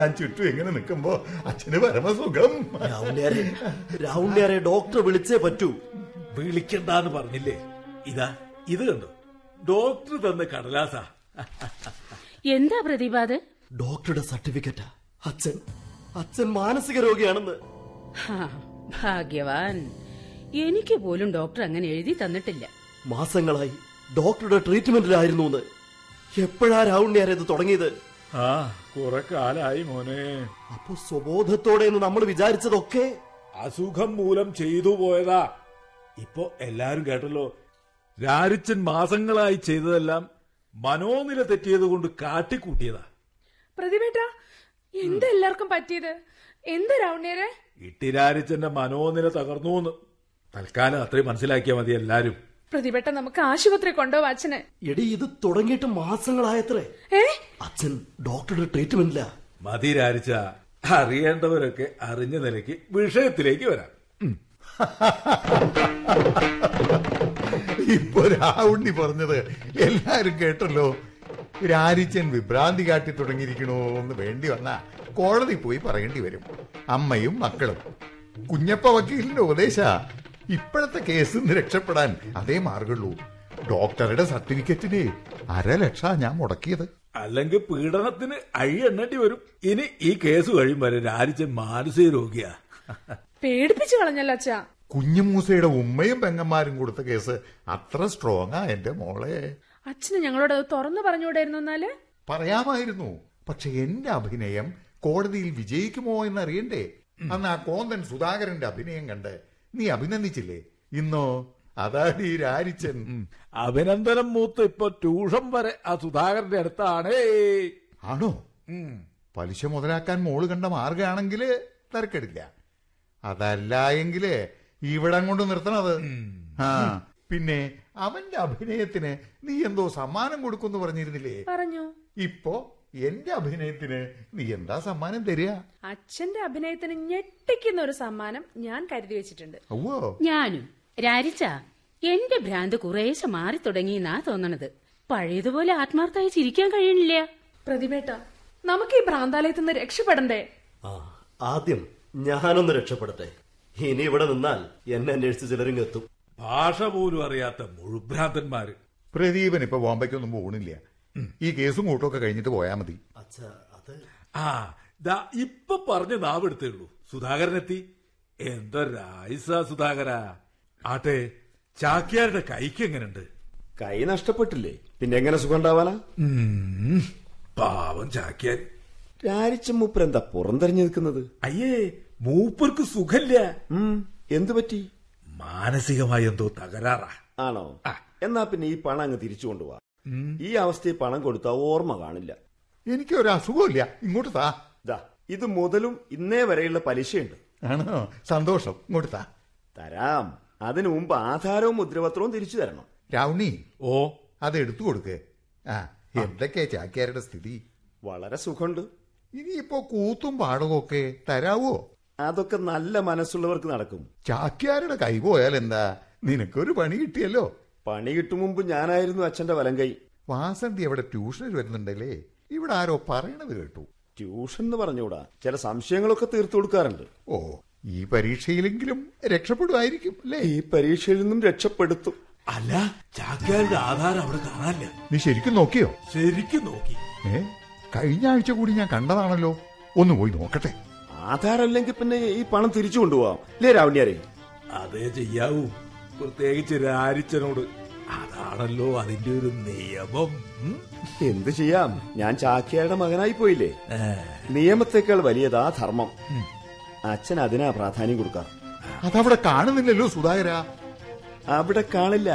ഞാൻ ചുറ്റും ഇങ്ങനെ നിൽക്കുമ്പോ അച്ഛന് പരമസുഖം രാവുണ്ണിയാരെ രാവുണ്ണിയാരെ ഡോക്ടർ വിളിച്ചേ പറ്റൂ വിളിക്കണ്ടെന്ന് പറഞ്ഞില്ലേ ഇതാ ഇത് കണ്ടോ ഡോക്ടർ തന്ന കടലാസാ എന്താ പ്രതിപാത് ഡോക്ടറുടെ സർട്ടിഫിക്കറ്റാ അച്ഛൻ അച്ഛൻ മാനസിക രോഗിയാണെന്ന് ഹാ, ഭാഗ്യവാൻ എനിക്ക് പോലും ഡോക്ടർ അങ്ങനെ എഴുതി തന്നിട്ടില്ല മാസങ്ങളായി ഡോക്ടറുടെ ട്രീറ്റ്മെന്റിലായിരുന്നു എന്ന് എപ്പോഴാ രാവുണ്ണിയാരെ ഇത് തുടങ്ങിയത് ആ കുറെ കാലായി മോനെ അപ്പൊ സ്വബോധത്തോടെ എന്ന് നമ്മൾ വിചാരിച്ചതൊക്കെ അസുഖം മൂലം ചെയ്തു പോയതാ ഇപ്പൊ എല്ലാരും കേട്ടല്ലോ രാരിച്ചൻ മാസങ്ങളായി ചെയ്തതെല്ലാം മനോനില തെറ്റിയത് കൊണ്ട് കാട്ടിക്കൂട്ടിയതാ പ്രതിഭേട്ട എന്താ എല്ലാവർക്കും പറ്റിയത് എന്താ രാവണ്യരെ ഇട്ടിരാരിച്ചന്റെ മനോനില തകർന്നു തൽക്കാലം അത്രയും മനസ്സിലാക്കിയാ മതി എല്ലാരും പ്രതിഭേട്ട നമുക്ക് ആശുപത്രി കൊണ്ടുപോവാ അച്ഛനെ എടി ഇത് തുടങ്ങിയിട്ട് മാസങ്ങളായത്രേ ഏ അച്ഛൻ ഡോക്ടറുടെ ട്രീറ്റ്മെന്റിലാ മതി രാരിച്ച അറിയേണ്ടവരൊക്കെ അറിഞ്ഞ നിലയ്ക്ക് വിഷയത്തിലേക്ക് വരാം ഉം. ഇപ്പൊ രാവുണ്ണി പറഞ്ഞത് എല്ലാരും കേട്ടല്ലോ രാരിച്ചൻ വിഭ്രാന്തി കാട്ടി തുടങ്ങിയിരിക്കണോ എന്ന് വേണ്ടി വന്ന കോടതി പോയി പറയേണ്ടി വരും അമ്മയും മക്കളും കുഞ്ഞപ്പ വക്കീലിന്റെ ഉപദേശ ഇപ്പോഴത്തെ കേസിൽ നിന്ന് രക്ഷപ്പെടാൻ അതേ മാർഗുള്ളൂ ഡോക്ടറുടെ സർട്ടിഫിക്കറ്റിന് അരലക്ഷ ഞാൻ മുടക്കിയത് അല്ലെങ്കിൽ പീഡനത്തിന് അഴി എണ്ണേണ്ടി വരും ഇനി ഈ കേസ് കഴിയും വരെ രാരിച്ചൻ മാനസിക രോഗിയാ പേടിപ്പിച്ചു കളഞ്ഞല്ലോ അച്ഛാ കുഞ്ഞുമൂസയുടെ ഉമ്മയും പെങ്ങന്മാരും കൊടുത്ത കേസ് അത്ര സ്ട്രോങ്ങാ എന്റെ മോളെ അച്ഛന് ഞങ്ങളോട് അത് തുറന്നു പറഞ്ഞുകൂടായിരുന്നു എന്നാല് പറയാമായിരുന്നു പക്ഷെ എന്റെ അഭിനയം കോടതിയിൽ വിജയിക്കുമോ എന്നറിയണ്ടേ അന്ന് ആ കോന്തൻ സുധാകരന്റെ അഭിനയം കണ്ട് നീ അഭിനന്ദിച്ചില്ലേ ഇന്നോ അതാണ് ഈ രാരിച്ചൻ അഭിനന്ദനം മൂത്ത് ഇപ്പൊ ട്യൂഷൻ വരെ ആ സുധാകരന്റെ അടുത്താണേ ആണോ ഉം. പലിശ മുതലാക്കാൻ മോള് കണ്ട മാർഗമാണെങ്കില് തിരക്കെടില്ല അതല്ല എങ്കില് ഇവിടം കൊണ്ട് നിർത്തണത് ആ പിന്നെ അവന്റെ അഭിനയത്തിന് നീ എന്തോ സമ്മാനം കൊടുക്കുമെന്ന് പറഞ്ഞിരുന്നില്ലേ പറഞ്ഞു ഇപ്പോ എന്റെ അഭിനയത്തിന് നീ എന്താ സമ്മാനം തരിക അച്ഛന്റെ അഭിനയത്തിന് ഞെട്ടിക്കുന്ന ഒരു സമ്മാനം ഞാൻ കരുതി വെച്ചിട്ടുണ്ട് ഓ ഞാനും രാരിച്ച എന്റെ ഭ്രാന്ത് കുറേശ്ശെ മാറി തുടങ്ങിയെന്നാ തോന്നണത് പഴയതുപോലെ ആത്മാർത്ഥമായി ചിരിക്കാൻ കഴിയണില്ല പ്രതിഭേട്ട നമുക്ക് ഈ ഭ്രാന്താലയത്തിൽ നിന്ന് രക്ഷപ്പെടണ്ടേ ആ ആദ്യം ഞാനൊന്ന് രക്ഷപ്പെടട്ടെ ഇനി ഇവിടെ നിന്നാൽ എന്നെ അന്വേഷിച്ച് ചിലരിങ്ങ് എത്തും ഭാഷ പോലും അറിയാത്ത മുഴുഭ്രാന്തന്മാര് പ്രദീപൻ ഇപ്പൊ ബോംബെക്കൊന്നും പോകണില്ല ഈ കേസും കൂട്ടമൊക്കെ കഴിഞ്ഞിട്ട് പോയാ മതി അച്ഛ അത് ആ ദാ ഇപ്പൊ പറഞ്ഞ് നാവെടുത്തേ ഉള്ളൂ സുധാകരനെത്തി എന്തൊരായുസ സുധാകര ആട്ടെ ചാക്യാരുടെ കൈക്ക് എങ്ങനെയുണ്ട് കൈ നഷ്ടപ്പെട്ടില്ലേ പിന്നെ എങ്ങനെ സുഖം ഉണ്ടാവാനാ ഉം, പാവം ചാക്യാൻ രാരിച്ച മൂപ്പർ എന്താ പുറംതെരഞ്ഞു നിൽക്കുന്നത് അയ്യേ മൂപ്പർക്ക് സുഖല്ല ഉം, എന്തു പറ്റി മാനസികമായി എന്തോ തകരാറാ ആണോ ആ. എന്നാ പിന്നെ ഈ പണം അങ്ങ് തിരിച്ചു കൊണ്ടുപോവാ ഈ അവസ്ഥയിൽ പണം കൊടുത്താൽ ഓർമ്മ കാണില്ല എനിക്ക് ഒരു അസുഖമില്ല ഇങ്ങോട്ട് താ ദാ ഇത് മുതലും ഇന്നേ വരെയുള്ള പലിശയുണ്ട് ആണോ സന്തോഷം ഇങ്ങോട്ട് താ തരാം അതിനു മുമ്പ് ആധാരവും മുദ്രപത്രവും തിരിച്ചു തരണം രാവുണ്ണി ഓ അത് എടുത്തു കൊടുക്ക് ആ എന്തൊക്കെയാ ചാക്യാരുടെ സ്ഥിതി വളരെ സുഖമുണ്ട് ഇനിയിപ്പോ കൂത്തും പാടവും ഒക്കെ തരാവോ അതൊക്കെ നല്ല മനസ്സുള്ളവർക്ക് നടക്കും ചാക്യാരുടെ കൈ പോയാൽ എന്താ നിനക്കൊരു പണി കിട്ടിയല്ലോ പണി കിട്ടും മുമ്പ് ഞാനായിരുന്നു അച്ഛന്റെ വലങ്കൈ വാസന്തി അവിടെ ട്യൂഷന് വരുന്നുണ്ടല്ലേ ഇവിടെ ആരോ പറയണത് കേട്ടു ട്യൂഷൻ എന്ന് പറഞ്ഞുകൂടാ ചില സംശയങ്ങളൊക്കെ തീർത്തു കൊടുക്കാറുണ്ട് ഓ ഈ പരീക്ഷയിലെങ്കിലും രക്ഷപ്പെടുമായിരിക്കും അല്ലേ ഈ പരീക്ഷയിൽ നിന്നും രക്ഷപ്പെടുത്തും അല്ല ചാക്യാരുടെ ആധാരം അവിടെ കാണാനില്ല നീ ശരിക്കും നോക്കിയോ ശരിക്കും നോക്കി ഏ കഴിഞ്ഞ ആഴ്ച കൂടി ഞാൻ കണ്ടതാണല്ലോ ഒന്ന് പോയി നോക്കട്ടെ ആധാരമല്ലെങ്കിൽ പിന്നെ ഈ പണം തിരിച്ചു കൊണ്ടുപോവാം അല്ലേ രാവണ്യാരെ അതേ ചെയ്യാവൂ പ്രത്യേകിച്ച് രാരിച്ചനോട് അതാണല്ലോ അതിന്റെ ഒരു നിയമം ഉം? എന്ത് ചെയ്യാം ഞാൻ ചാക്യാരുടെ മകനായി പോയില്ലേ ഏ, നിയമത്തെക്കാൾ വലിയതാ ധർമ്മം അച്ഛൻ അതിനാ പ്രാധാന്യം കൊടുക്കാം അതവിടെ കാണുന്നില്ലല്ലോ സുധാകര അവിടെ കാണില്ല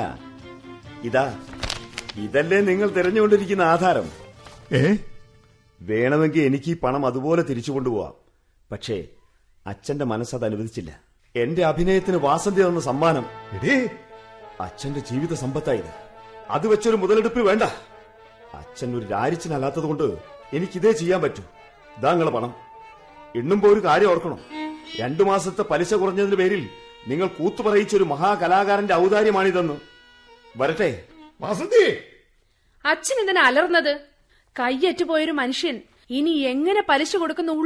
ഇതാ ഇതല്ലേ നിങ്ങൾ തിരഞ്ഞുകൊണ്ടിരിക്കുന്ന ആധാരം ഏ വേണമെങ്കിൽ എനിക്ക് ഈ പണം അതുപോലെ തിരിച്ചു കൊണ്ടുപോവാം പക്ഷേ അച്ഛന്റെ മനസ്സത് അനുവദിച്ചില്ല എന്റെ അഭിനയത്തിന് വാസന്തി തന്ന സമ്മാനം എടേ അച്ഛന്റെ ജീവിത സമ്പത്തായത് അത് വെച്ചൊരു മുതലെടുപ്പ് വേണ്ട അച്ഛൻ ഒരു രാരിച്ചനല്ലാത്തത് കൊണ്ട് എനിക്കിതേ ചെയ്യാൻ പറ്റൂ ഇതാ നിങ്ങളെ പണം എണ്ണുമ്പോ ഒരു കാര്യം ഓർക്കണം രണ്ടു മാസത്തെ പലിശ കുറഞ്ഞതിന്റെ പേരിൽ നിങ്ങൾ കൂത്തുപറയിച്ച ഒരു മഹാകലാകാരന്റെ ഔദാര്യമാണിതെന്ന് വരട്ടെ വാസന്തി അച്ഛൻ എന്തിനാ അലർന്നത് കയ്യറ്റുപോയൊരു മനുഷ്യൻ ഇനി എങ്ങനെ പലിശ കൊടുക്കുന്ന